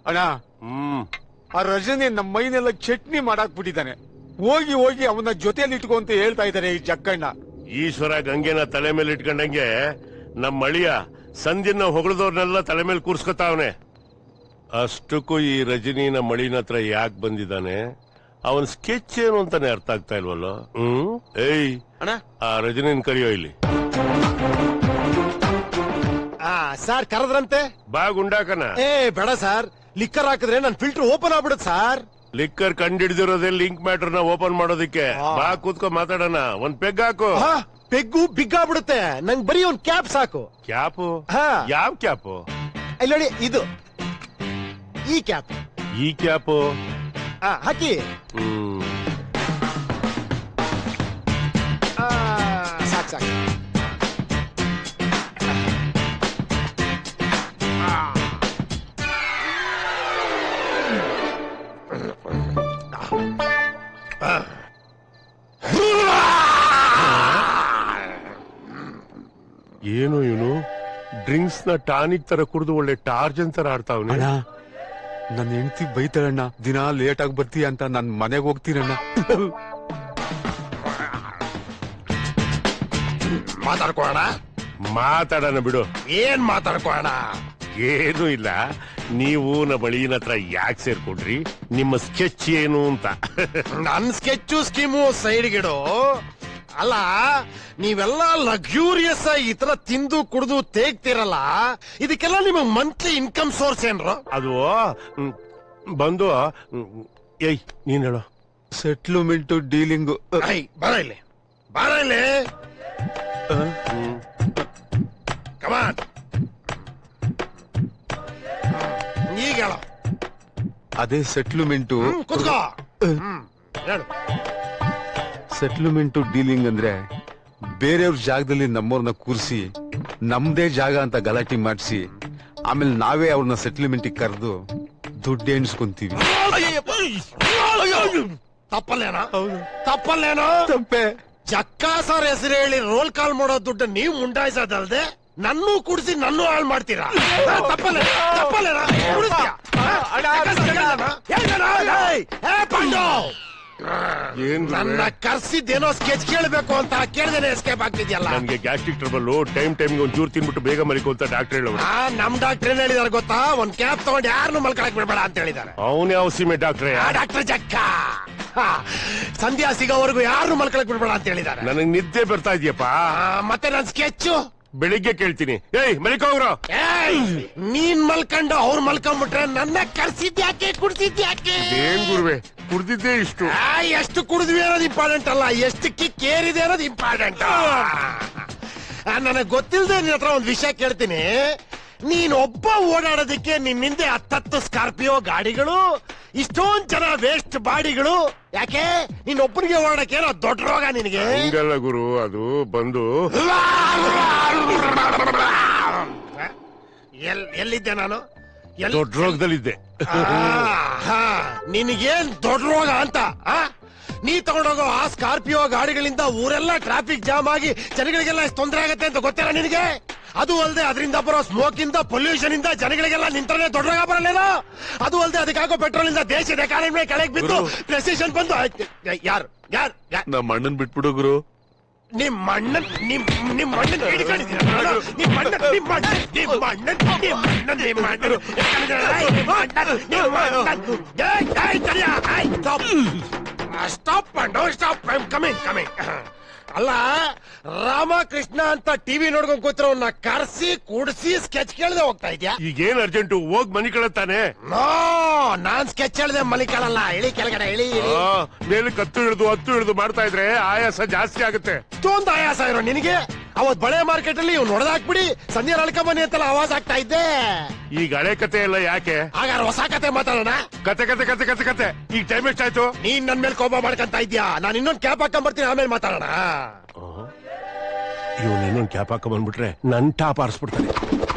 ಅಣ್ಣ ಹ್ಮ್ ಆ ರಜನಿ ನಮ್ಮ ಮೈನೆಲ್ಲ ಚಟ್ನಿ ಮಾಡಾಕ್ ಬಿಟ್ಟಿದ್ದಾನೆ ಹೋಗಿ ಹೋಗಿ ಅವನ ಜೊತೆಲಿ ಇಟ್ಕೊ ಅಂತ ಹೇಳ್ತಾ ಇದ್ದಾರೆ ಈ ಜಕ್ಕಣ್ಣ ಈಶ್ವರ ಗಂಗೆನ ತಲೆ ಮೇಲೆ ಇಟ್ಕೊಂಡಂಗೆ ನಮ್ಮ ಅಳಿಯ ಸಂಧಿನ ಹೊಗಳದವ್ರನ್ನೆಲ್ಲ ತಲೆ ಮೇಲೆ ಕೂರ್ಸ್ಕೊತಾವನೆ ಅಷ್ಟಕ್ಕೂ ಈ ರಜನಿನ ಮಳಿನ ಹತ್ರ ಯಾಕೆ ಬಂದಿದ್ದಾನೆ ಅವನ್ ಸ್ಕೆಚ್ ಏನು ಅಂತಾನೆ ಅರ್ಥ ಆಗ್ತಾ ಇಲ್ವಲ್ಲ ಹ್ಮ್ ಏಯ್ ಅಣ್ಣ ಆ ರಜನಿನ್ ಕರಿಯೋ ಇಲ್ಲಿ ಆ ಸರ್ ಕರೆದ್ರಂತೆ ಬಾ ಗುಂಡಾಕನ ಏ ಬೇಡ ಸರ್ ಲಿಕ್ಕರ್ ಹಾಕಿದ್ರೆ ನನ್ ಫಿಲ್ಟರ್ ಓಪನ್ ಆಗ್ಬಿಡುತ್ತೆ ಸರ್ ಲಿಕ್ಕರ್ ಕಂಡಿಡ್ದಿರೋದೇ ಲಿಂಕ್ ಮ್ಯಾಟರ್ ನ ಓಪನ್ ಮಾಡೋದಕ್ಕೆ ಬಾ ಕೂತ್ಕೊ ಮಾತಾಡೋಣ ಒಂದ್ ಪೆಗ್ ಹಾಕು ಆ, ಪೆಗ್ಗು ಬಿಗ್ ಆಗ್ಬಿಡುತ್ತೆ ನಂಗ್ ಬರೀ ಒಂದ್ ಕ್ಯಾಪ್ ಸಾಕು ಕ್ಯಾಪು ಹಾ. ಯಾವ ಕ್ಯಾಪು ಇಲ್ಲಿ ನೋಡಿ ಇದು ಈ ಕ್ಯಾಪ್ ಈ ಕ್ಯಾಪು ಆ, ಹಾಕಿ ಹ್ಮ್ ಆ, ಸಾಕ್ ಸಾಕ್ ಏನು ಇವನು ಡ್ರಿಂಕ್ಸ್ ನ ಟಾನಿಕ್ ತರ ಕುಡಿದು ಒಳ್ಳೆ ಟಾರ್ಜನ್ ತರ ಆಡ್ತಾವ್ನೆ ಅಣ್ಣ ನನ್ನ ಹೆಂಡತಿ ಬೈತಾಳಣ್ಣ ದಿನ ಲೇಟ್ ಆಗಿ ಬರ್ತೀಯ ಅಂತ ನಾನ್ ಮನೆಗೆ ಹೋಗ್ತೀನಣ್ಣ ಮಾತಾಡ್ಕೋಣ ಮಾತಾಡೋಣ ಬಿಡು ಏನ್ ಮಾತಾಡ್ಕೋಣ ಏನು ಇಲ್ಲ ನೀವು ನಮ್ಮ ಅಳಿಯನ ಹತ್ರ ಯಾಕೆ ಸೇರ್ಕೊಂಡ್ರಿ ನಿಮ್ಮ ಸ್ಕೆಚ್ ಏನು ಅಂತ ನನ್ ಸ್ಕೆಚ್ಚು ಸ್ಕೀಮು ಸೈಡ್ಗಿಡು ಅಲ್ಲ ನೀವೆಲ್ಲ ಲಕ್ಸೂರಿಯಸ್ ಈ ತರ ತಿಂದು ಕುಡಿದು ತೇಗ್ತಿರಲ್ಲ ಇದಕ್ಕೆಲ್ಲ ನಿಮಗ್ ಮಂತ್ಲಿ ಇನ್ಕಮ್ ಸೋರ್ಸ್ ಏನ್ರು ಅದು ಹ್ಮ್, ಬಂದು ಹ್ಮ್, ಏಯ್ ನೀನ್ ಹೇಳು ಸೆಟ್ಲ್ಮೆಂಟ್ ಡೀಲಿಂಗ್ ಐ ಬರ ಇಲ್ಲಿ ಬರ ಇಲ್ಲಿ ಹ್ಮ್. ಕಮಾನ್ ಈಗ ಹೇಳು ಅದೇ ಸೆಟ್ಲ್ಮೆಂಟ್ ಹ್ಮ್, ಕೂತ್ಕೋ ಹ್ಮ್ ಹೇಳು ಸೆಟ್ಲ್ಮೆಂಟ್ ಡೀಲಿಂಗ್ ಅಂದ್ರೆ ಬೇರೆಯವ್ರ ಜಾಗದಲ್ಲಿ ನಮ್ಮವ್ರನ್ನ ಕೂರಿಸಿ ನಮ್ದೇ ಜಾಗ ಅಂತ ಗಲಾಟೆ ಮಾಡಿಸಿ ಆಮೇಲೆ ನಾವೇ ಅವ್ರನ್ನ ಸೆಟ್ಲ್ಮೆಂಟ್ ಕರೆದು ದುಡ್ಡು ಎಣಿಸ್ಕೊಂತೀವಿ ತಪ್ಪಲ್ಲೇನೋ ತಪ್ಪಲ್ಲೇನೋ ತಪ್ಪೆ ಜಕ್ಕ ಸರ್ ಹೆಸರು ಹೇಳಿ ರೋಲ್ ಕಾಲ್ ಮಾಡೋ ದುಡ್ಡು ನೀವು ಮುಂಡಾಯಿಸೋದಲ್ದೆ ನನ್ನೂ ಕುಡಿಸಿ ನನ್ನೂ ಹಾಳು ಮಾಡ್ತೀರಾ ಆ, ತಪ್ಪಲ್ಲ ತಪ್ಪಲ್ಲ ಏನ್ ನನ್ನ ಕರ್ಸಿದ್ದೇನೋ ಸ್ಕೆಚ್ ಕೇಳಬೇಕು ಅಂತ ಕೇಳ್ದೇನೆ ಎಸ್ಕೇಪ್ ಆಗ್ತಿದ್ಯಲ್ಲ ನನ್ಗೆ ಗ್ಯಾಸ್ಟ್ರಿಕ್ ಟ್ರಬಲ್ ಟೈಮ್ ಟೈಮ್ಗೆ ಒಂದ್ ಚೂರು ತಿನ್ಬಿಟ್ಟು ಬೇಗ ಮಲಿಕೋ ಅಂತ ಡಾಕ್ಟರ್ ಹೇಳೋರು ಆ ನಮ್ ಡಾಕ್ಟರ್ ಏನ್ ಹೇಳಿದಾರೆ ಗೊತ್ತಾ ಒಂದ್ ಕ್ಯಾಪ್ ತಗೊಂಡು ಯಾರನ್ನು ಮಲ್ಕೊಳಕ್ ಬಿಡ್ಬೇಡ ಅಂತ ಹೇಳಿದಾರೆ ಅವನ್ ಯಾವ ಸೀಮೆ ಡಾಕ್ಟ್ರೇ ಆ ಡಾಕ್ಟರ್ ಜಕ್ಕ ಹಾ, ಸಂಧ್ಯಾ ಸಿಗೋವರೆಗೂ ಯಾರು ಮಲ್ಕೊಳಕ್ ಬಿಡ್ಬೇಡ ಅಂತ ಹೇಳಿದಾರೆ ನನಗ್ ನಿದ್ದೆ ಬರ್ತಾ ಇದೆಯಪ್ಪ ಆ, ಮತ್ತೆ ನನ್ ಸ್ಕೆಚ್ ಬೆಳಿಗ್ಗೆ ಕೇಳ್ತೀನಿ ಏಯ್ ಮಲಿಕೋಗ್ರು ಏಯ್ ನೀನ್ ಮಲ್ಕೊಂಡು ಅವ್ರು ಮಲ್ಕೊಂಡ್ಬಿಟ್ರೆ ನನ್ನ ಕರ್ಸಿದ್ಯಾಕೆ ಕುಡ್ಸಿದ್ಯಾಕೆ ಏನ್ ಗುರುವೆ ಕುಡ್ದಿದ್ದೇ ಇಷ್ಟು ಆ, ಎಷ್ಟು ಕುಡಿದ್ವಿ ಅನ್ನೋದು ಇಂಪಾರ್ಟೆಂಟ್ ಅಲ್ಲ ಎಷ್ಟು ಕಿಕ್ ಏರಿದೆ ಅನ್ನೋದು ಇಂಪಾರ್ಟೆಂಟ್ ನನಗೆ ಗೊತ್ತಿಲ್ಲದೆ ನಿನ್ನ ಹತ್ರ ಒಂದು ವಿಷಯ ಕೇಳ್ತೀನಿ ನೀನ್ ಒಬ್ಬ ಓಡಾಡೋದಕ್ಕೆ ನಿನ್ ಹಿಂದೆ ಹತ್ತತ್ತು ಸ್ಕಾರ್ಪಿಯೋ ಗಾಡಿಗಳು ಇಷ್ಟೊಂದ್ ಜನ ವೇಸ್ಟ್ ಬಾಡಿಗಳು ಯಾಕೆ ನೀನ್ ಒಬ್ಬನಿಗೆ ಓಡಾಡಕ್ಕೆ ಏನೋ ದೊಡ್ಡ ರೋಗ ನಿನಗೆ ಹಂಗಲ್ಲ ಗುರು ಅದು ಬಂದು ಎಲ್ ಎಲ್ಲಿದ್ದೆ ನಾನು ಎಲ್ ದೊಡ್ಡ ರೋಗದಲ್ಲಿದ್ದೆ ಹಾ ನಿನಗೇನ್ ದೊಡ್ಡ ರೋಗ ಅಂತ ಆ? ನೀ ತಗೊಂಡೋಗೋ ಆ ಸ್ಕಾರ್ಪಿಯೋ ಗಾಡಿಗಳಿಂದ ಊರೆಲ್ಲ ಟ್ರಾಫಿಕ್ ಜಾಮ್ ಆಗಿ ಜನಗಳಿಗೆಲ್ಲ ಎಷ್ಟು ತೊಂದರೆ ಆಗತ್ತೆ ಅಂತ ಗೊತ್ತಿಲ್ಲ ನಿನಗೆ ಅದು ಅಲ್ಲದೆ ಅದರಿಂದ ಬರೋ ಸ್ಮೋಕ್ ಇಂದ ಪೊಲ್ಯೂಷನ್ ಇಂದ ಜನಗಳಿಗೆಲ್ಲ ನಿಂತರೆ ದೊಡ್ಡ ರೋಗ ಬರಲ್ಲೇನೋ ಅದು ಅಲ್ಲದೆ ಅದಕ್ಕಾಗೋ ಪೆಟ್ರೋಲ್ ಇಂದ ದೇಶದ ಎಕಾನಮಿ ಕೆಳಗೆ ಬಿದ್ದು ಪ್ರೆಸಿಷನ್ ಬಂದು ಆಯ್ತು. ಯಾರು ಯಾರು ಯಾರು ನಮ್ಮ ಅಣ್ಣನ್ ಬಿಟ್ಬಿಡು ಗುರು ನಿಮ್ ಅಣ್ಣನ್ ನಿಮ್ ನಿಮ್ ಅಣ್ಣನ್ ಹಿಡ್ಕೊಂಡಿದ್ದೀರ ನಾನು? ನಿಮ್ ಅಣ್ಣನ್ ನಿಮ್ ಅಣ್ಣನ್ ನಿಮ್ ಅಣ್ಣನ್ ನಿಮ್ ಅಣ್ಣನ್ ನಿಮ್ ಅಣ್ಣನ್ ಹಿಡ್ಕೊಂಡಿದ್ದೀರಲ್ಲ? ನಿಮ್ ಅಣ್ಣನ್ ನಿಮ್ ಅಣ್ಣನ್ ಏಯ್, ಏಯ್, ತಡಿಯ, ಏಯ್, stop. ಆ, stop ಮಾಡು, stop. I'm coming, coming. ಅಲ್ಲ ರಾಮಕೃಷ್ಣ ಅಂತ ಟಿವಿ ನೋಡ್ಕೊಂಡ್ ಕೂತಿರೋನ್ನ ಕರ್ಸಿ ಕೂಡಿಸಿ ಸ್ಕೆಚ್ ಕೇಳದೆ ಹೋಗ್ತಾ ಇದ್ಯಾ ಈಗೇನ್ ಅರ್ಜೆಂಟು ಹೋಗ್ ಮನಿ ಕಳತ್ತಾನೆ ನೋ ನಾನ್ ಸ್ಕೆಚ್ ಹೇಳ್ದೆ ಮಲಿಕಳಲ್ಲ ಇಳಿ ಕೆಳಗಡೆ ಇಳಿ ಇಳಿ ಮೇಲೆ ಕತ್ತು ಹಿಡಿದು ಹತ್ತು ಹಿಡಿದು ಮಾಡ್ತಾ ಇದ್ರೆ ಆಯಾಸ ಜಾಸ್ತಿ ಆಗುತ್ತೆ ಇಷ್ಟೊಂದು ಆಯಾಸ ಇರೋ ನಿನಗೆ ಅವತ್ ಬಳೆ ಮಾರ್ಕೆಟ್ ಅಲ್ಲಿ ಇವ್ನು ಹೊಡೆದಾಕ್ಬಿಡಿ ಸಂಜೆ ಬನ್ನಿ ಅಂತೆಲ್ಲ ಆವಾಜ್ ಆಗ್ತಾ ಇದ್ದೆ ಈಗ ಹಳೆ ಕತೆ ಎಲ್ಲ ಯಾಕೆ ಹಾಗಾದ್ರೆ ಹೊಸ ಕತೆ ಮಾತಾಡೋಣ ಕತೆ ಕತೆ ಕತೆ ಕತೆ ಕತೆ ಈಗ ಟೈಮ್ ಎಷ್ಟಾಯ್ತು ನೀನ್ ನನ್ ಮೇಲೆ ಕೋಪ ಮಾಡ್ಕೊಂತ ಇದ್ಯಾ ನಾನು ಇನ್ನೊಂದ್ ಕ್ಯಾಪ್ ಹಾಕೊಂಡ್ ಬರ್ತೀನಿ ಆಮೇಲೆ ಮಾತಾಡೋಣ ಇವನ್ ಇನ್ನೊಂದ್ ಕ್ಯಾಪ್ ಹಾಕ ಬಂದ್ಬಿಟ್ರೆ ನನ್ ಟಾಪ್ ಆರಿಸ್ಬಿಡ್ತಾನೆ